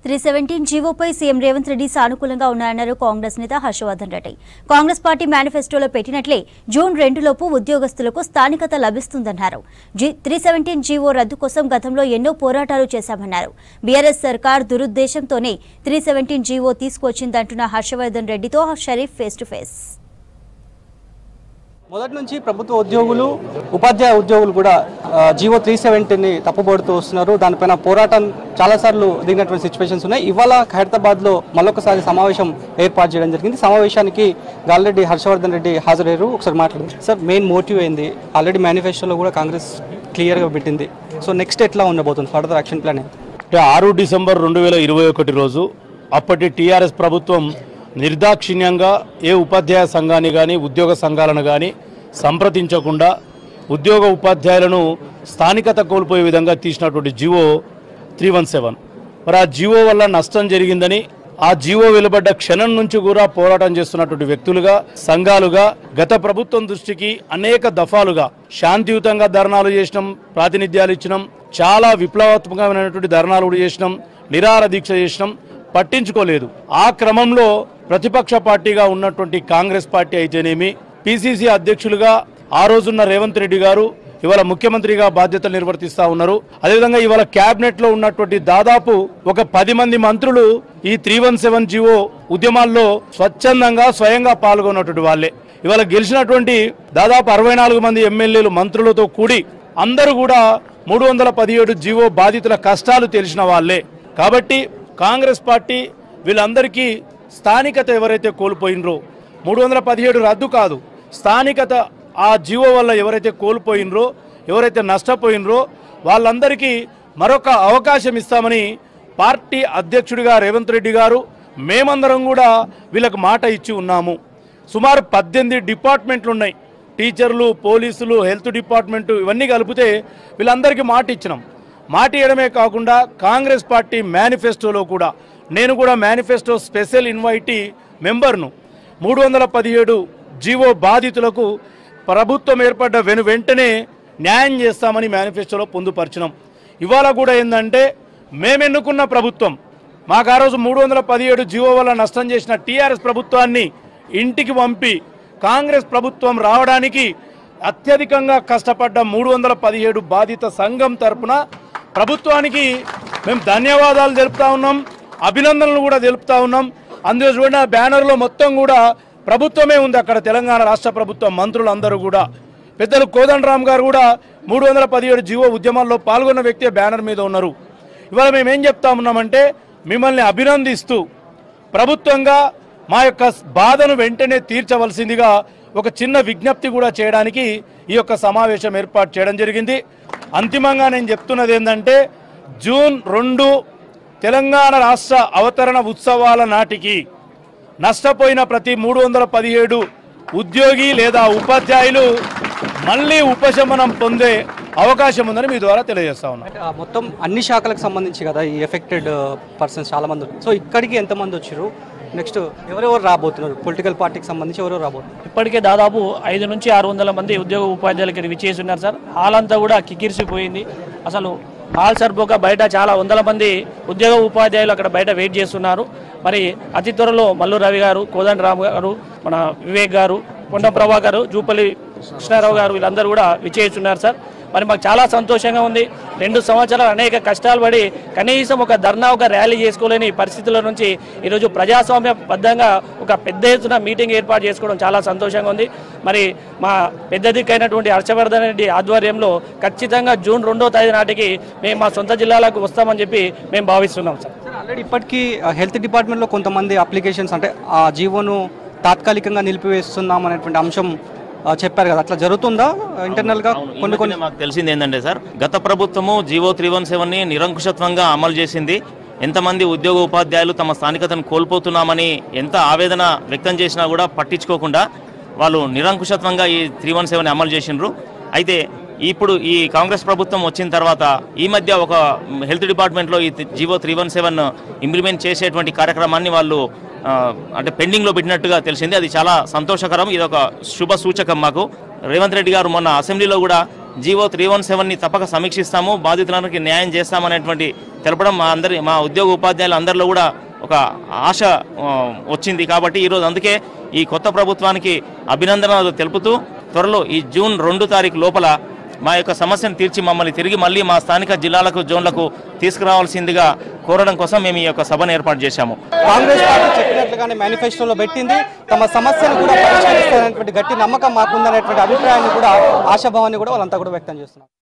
Three seventeen జీవోపై CM Revanth Reddy సానుకూలంగా ఉన్నారన్నారు కాంగ్రెస్ నేత హర్షవర్ధన్ రెడ్డి కాంగ్రెస్ పార్టీ మేనిఫెస్టోలో పెట్టినట్లే జూన్ రెండులోపు ఉద్యోగస్తులకు స్థానికత లభిస్తుందన్నారు జీ త్రీ సెవెంటీన్ జీవో రద్దు కోసం గతంలో ఎన్నో పోరాటాలు చేశామన్నారు బీఆర్ఎస్ సర్కార్ దురుద్దేశంతోనే త్రీ సెవెంటీన్ జీవో తీసుకొచ్చిందంటున్న హర్షవర్ధన్ రెడ్డితో షరీఫ్ ఫేస్ టు ఫేస్ మొదటి నుంచి ప్రభుత్వ ఉద్యోగులు ఉపాధ్యాయ ఉద్యోగులు కూడా ఆ, జీవో త్రీ సెవెంటీని తప్పుపడుతూ వస్తున్నారు దానిపైన పోరాటం చాలాసార్లు దిగినటువంటి సిచ్యువేషన్స్ ఉన్నాయి ఇవాళ ఖైరతాబాద్లో మళ్ళొకసారి సమావేశం ఏర్పాటు చేయడం జరిగింది సమావేశానికి గాలిరెడ్డి హర్షవర్ధన్ రెడ్డి హాజరయ్యారు ఒకసారి మాట్లాడారు సార్ మెయిన్ మోటివ్ ఏంది ఆల్రెడీ మేనిఫెస్టోలో కూడా కాంగ్రెస్ క్లియర్గా పెట్టింది సో నెక్స్ట్ ఎట్లా ఉండబోతుంది ఫర్దర్ యాక్షన్ ప్లాన్ ఏంటి అంటే ఆరు డిసెంబర్ రెండు వేల ఇరవై ఒకటి రోజు అప్పటి టీఆర్ఎస్ ప్రభుత్వం నిర్దాక్షిణ్యంగా ఏ ఉపాధ్యాయ సంఘాన్ని కానీ ఉద్యోగ సంఘాలను కానీ సంప్రదించకుండా ఉద్యోగ ఉపాధ్యాయులను స్థానికత కోల్పోయే విధంగా తీసినటువంటి జీవో త్రీ వన్ సెవెన్ మరి ఆ జీవో వల్ల నష్టం జరిగిందని ఆ జీవో వెలువడ్డ క్షణం నుంచి కూడా పోరాటం చేస్తున్నటువంటి వ్యక్తులుగా సంఘాలుగా గత ప్రభుత్వం దృష్టికి అనేక దఫాలుగా శాంతియుతంగా ధర్నాలు చేసినాం ప్రాతినిధ్యాలు ఇచ్చినాం చాలా విప్లవాత్మకమైనటువంటి ధర్నాలు కూడా చేసినాం నిరార దీక్ష చేసినాం పట్టించుకోలేదు ఆ క్రమంలో ప్రతిపక్ష పార్టీగా ఉన్నటువంటి కాంగ్రెస్ పార్టీ అయితేనేమి పిసిసి అధ్యక్షులుగా ఆ రోజున్న రేవంత్ రెడ్డి గారు ఇవాళ ముఖ్యమంత్రిగా బాధ్యతలు నిర్వర్తిస్తా ఉన్నారు అదేవిధంగా ఇవాళ కేబినెట్ లో ఉన్నటువంటి దాదాపు ఒక పది మంది మంత్రులు ఈ త్రీ వన్ సెవెన్ జీవో ఉద్యమాల్లో స్వచ్ఛందంగా స్వయంగా పాల్గొన్నటువంటి వాళ్ళే ఇవాళ గెలిచినటువంటి దాదాపు అరవై నాలుగు మంది ఎమ్మెల్యేలు మంత్రులతో కూడి అందరూ కూడా మూడు వందల పదిహేడు జీవో బాధితుల కష్టాలు తెలిసిన వాళ్ళే కాబట్టి కాంగ్రెస్ పార్టీ వీళ్ళందరికీ స్థానికత ఎవరైతే కోల్పోయినరో మూడు వందల పదిహేడు రద్దు కాదు స్థానికత ఆ జీవో వల్ల ఎవరైతే కోల్పోయినరో ఎవరైతే నష్టపోయినరో వాళ్ళందరికీ మరొక అవకాశం ఇస్తామని పార్టీ అధ్యక్షుడిగా రేవంత్ రెడ్డి గారు మేమందరం కూడా వీళ్ళకి మాట ఇచ్చి ఉన్నాము సుమారు పద్దెనిమిది డిపార్ట్మెంట్లు ఉన్నాయి టీచర్లు పోలీసులు హెల్త్ డిపార్ట్మెంటు ఇవన్నీ కలిపితే వీళ్ళందరికీ మాట ఇచ్చినాం మాట ఇవ్వడమే కాకుండా కాంగ్రెస్ పార్టీ మేనిఫెస్టోలో కూడా నేను కూడా మేనిఫెస్టో స్పెషల్ ఇన్వైటీ మెంబర్ను మూడు వందల పదిహేడు జీవో బాధితులకు ప్రభుత్వం ఏర్పడ్డ వెను వెంటనే న్యాయం చేస్తామని మేనిఫెస్టోలో పొందుపరిచినాం ఇవాళ కూడా ఏంటంటే మేమెన్నుకున్న ప్రభుత్వం మాకు ఆ రోజు మూడు వందల పదిహేడు జీవో వల్ల నష్టం చేసిన టీఆర్ఎస్ ప్రభుత్వాన్ని ఇంటికి పంపి కాంగ్రెస్ ప్రభుత్వం రావడానికి అత్యధికంగా కష్టపడ్డ మూడు వందల పదిహేడు బాధిత సంఘం తరపున ప్రభుత్వానికి మేము ధన్యవాదాలు తెలుపుతా ఉన్నాం అభినందనలు కూడా తెలుపుతా ఉన్నాం అందులో చూడండి ఆ బ్యానర్లో మొత్తం కూడా ప్రభుత్వమే ఉంది అక్కడ తెలంగాణ రాష్ట్ర ప్రభుత్వం మంత్రులు అందరూ కూడా పెద్దలు కోదండరామ్ గారు కూడా మూడు వందల పదిహేడు జీవో ఉద్యమాల్లో పాల్గొన్న వ్యక్తి బ్యానర్ మీద ఉన్నారు ఇవాళ మేము ఏం చెప్తా ఉన్నామంటే మిమ్మల్ని అభినందిస్తూ ప్రభుత్వంగా మా యొక్క బాధను వెంటనే తీర్చవలసిందిగా ఒక చిన్న విజ్ఞప్తి కూడా చేయడానికి ఈ యొక్క సమావేశం ఏర్పాటు చేయడం జరిగింది అంతిమంగా నేను చెప్తున్నది ఏంటంటే జూన్ రెండు తెలంగాణ రాష్ట్ర అవతరణ ఉత్సవాల నాటికి నష్టపోయిన ప్రతి మూడు వందల పదిహేడు ఉద్యోగి లేదా ఉపాధ్యాయులు మళ్ళీ ఉపశమనం పొందే అవకాశం ఉందని మీ ద్వారా తెలియజేస్తా ఉన్నాను అంటే ఆ మొత్తం అన్ని శాఖలకు సంబంధించి కదా ఈ ఎఫెక్టెడ్ పర్సన్స్ చాలా మంది ఉన్నారు. సో ఇక్కడికి ఎంతమంది వచ్చారు నెక్స్ట్ ఎవరెవరు రాబోతున్నారు పొలిటికల్ పార్టీకి సంబంధించి ఎవరెవరు రాబోతున్నారు ఇప్పటికే దాదాపు ఐదు నుంచి ఆరు వందల మంది ఉద్యోగ ఉపాధ్యాయులు ఇక్కడ విచ్చేసి ఉన్నారు సార్ హాల్ అంతా కూడా కిక్కిరిసిపోయింది అసలు హాల్ సరిపోక బయట చాలా వందల మంది ఉద్యోగ ఉపాధ్యాయులు అక్కడ బయట వెయిట్ చేస్తున్నారు మరి అతి త్వరలో మల్లు రవి గారు కోదండ రామ్ గారు మన వివేక్ గారు కొండ ప్రభాకర్ జూపల్లి కృష్ణారావు గారు వీళ్ళందరూ కూడా విచ్చేస్తున్నారు సార్ మరి మాకు చాలా సంతోషంగా ఉంది రెండు సంవత్సరాలు అనేక కష్టాలు పడి కనీసం ఒక ధర్నా ఒక ర్యాలీ చేసుకోలేని పరిస్థితుల నుంచి ఈరోజు ప్రజాస్వామ్యబద్ధంగా ఒక పెద్ద ఎత్తున మీటింగ్ ఏర్పాటు చేసుకోవడం చాలా సంతోషంగా ఉంది మరి మా పెద్ద దిక్కైనటువంటి హర్షవర్ధన్ రెడ్డి ఆధ్వర్యంలో ఖచ్చితంగా జూన్ రెండో తేదీ నాటికి మేము మా సొంత జిల్లాలకు వస్తామని చెప్పి మేము భావిస్తున్నాం సార్ సార్ ఆల్రెడీ ఇప్పటికీ హెల్త్ డిపార్ట్మెంట్లో కొంతమంది అప్లికేషన్స్ అంటే ఆ జీవోను తాత్కాలికంగా నిలిపివేస్తున్నాం అనేటువంటి అంశం ఆ, చెప్పారు కదా అట్లా జరుగుతుందా ఇంటర్నల్గా ఈ కొన్ని కొన్ని మధ్యనే మాకు తెలిసింది ఏంటంటే సార్ గత ప్రభుత్వము జీవో త్రీ వన్ సెవెన్ని నిరంకుశత్వంగా అమలు చేసింది ఎంతమంది ఉద్యోగ ఉపాధ్యాయులు తమ స్థానికతను కోల్పోతున్నామని ఎంత ఆవేదన వ్యక్తం చేసినా కూడా పట్టించుకోకుండా వాళ్ళు నిరంకుశత్వంగా ఈ త్రీ వన్ సెవెన్ అమలు చేసినారు అయితే ఇప్పుడు ఈ కాంగ్రెస్ ప్రభుత్వం వచ్చిన తర్వాత ఈ మధ్య ఒక హెల్త్ డిపార్ట్మెంట్లో ఈ GO three one seven implement చేసేటువంటి కార్యక్రమాన్ని వాళ్ళు ఆ, అంటే పెండింగ్లో పెట్టినట్టుగా తెలిసింది అది చాలా సంతోషకరం ఇది ఒక శుభ సూచకం మాకు రేవంత్ రెడ్డి గారు మొన్న అసెంబ్లీలో కూడా జీవో త్రీ వన్ సెవెన్ని తప్పక సమీక్షిస్తాము బాధితులందరికీ న్యాయం చేస్తామనేటువంటి తెలపడం మా అందరి మా ఉద్యోగ ఉపాధ్యాయులు అందరిలో కూడా ఒక ఆశ ఆ, వచ్చింది కాబట్టి ఈరోజు అందుకే ఈ కొత్త ప్రభుత్వానికి అభినందనలు తెలుపుతూ త్వరలో ఈ జూన్ రెండు తారీఖు లోపల మా యొక్క సమస్యను తీర్చి మమ్మల్ని తిరిగి మళ్ళీ మా స్థానిక జిల్లాలకు జోన్లకు తీసుకురావాల్సిందిగా కోరడం కోసం మేము ఈ యొక్క సభను ఏర్పాటు చేశాము కాంగ్రెస్ పార్టీ చెప్పినట్లుగానే మేనిఫెస్టోలో పెట్టింది తమ సమస్యను కూడా పరిష్కరిస్తారనేటువంటి గట్టి నమ్మకం మాకుందనేటువంటి అభిప్రాయాన్ని కూడా ఆశాభావాన్ని కూడా వాళ్ళంతా కూడా వ్యక్తం చేస్తున్నారు